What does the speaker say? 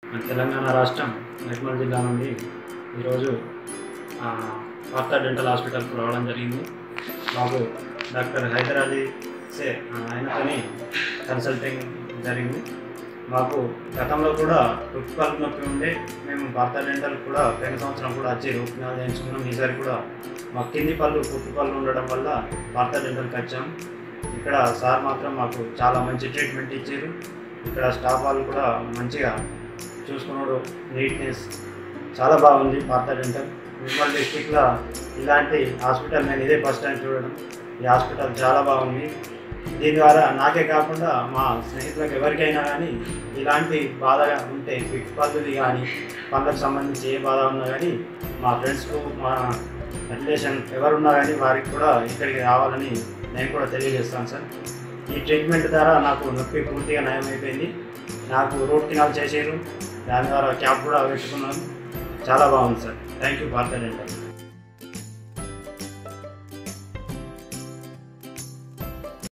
మన తెలంగాణ రాష్ట్రం నిర్మల్ జిల్లా నుండి ఈరోజు ఆ, వార్తా డెంటల్ హాస్పిటల్కి రావడం జరిగింది మాకు డాక్టర్ హైదర్ అలీ సే ఆ, ఆయనతోని కన్సల్టింగ్ జరిగింది మాకు గతంలో కూడా రుక్పాల్ నొప్పి ఉండే మేము వార్తా డెంటల్ కూడా పోయిన సంవత్సరం కూడా వచ్చి రూట్ కెనాల్ చేయించుకున్నాం ఈసారి కూడా మా కింది పళ్ళు పుట్టు పళ్ళు ఉండడం వల్ల వార్తా డెంటల్కి వచ్చాం ఇక్కడ సార్ మాత్రం మాకు చాలా మంచి ట్రీట్మెంట్ ఇచ్చారు ఇక్కడ స్టాఫ్ వాళ్ళు కూడా మంచిగా చూసుకున్నాడు నీట్నెస్ చాలా బాగుంది భారత డెంటల్ నిర్మల్ డిస్టిక్లో ఇలాంటి హాస్పిటల్ నేను ఇదే ఫస్ట్ టైం చూడడం ఈ హాస్పిటల్ చాలా బాగుంది దీని ద్వారా నాకే కాకుండా మా స్నేహితులకు ఎవరికైనా కానీ ఇలాంటి బాధ ఉంటే పిక్ పద్ధతి కానీ పళ్ళకు సంబంధించి ఏ బాధ ఉన్నా కానీ మా ఫ్రెండ్స్కు మా రిలేషన్ ఎవరున్నా కానీ వారికి కూడా ఇక్కడికి రావాలని నేను కూడా తెలియజేస్తాను సార్ ఈ ట్రీట్మెంట్ ద్వారా నాకు నొప్పి పూర్తిగా నయం అయిపోయింది నాకు రూట్ కెనాల్ చేసారు దాని ద్వారా క్యాప్ కూడా పెట్టుకున్నాను చాలా బాగుంది sir thank you Bharat dental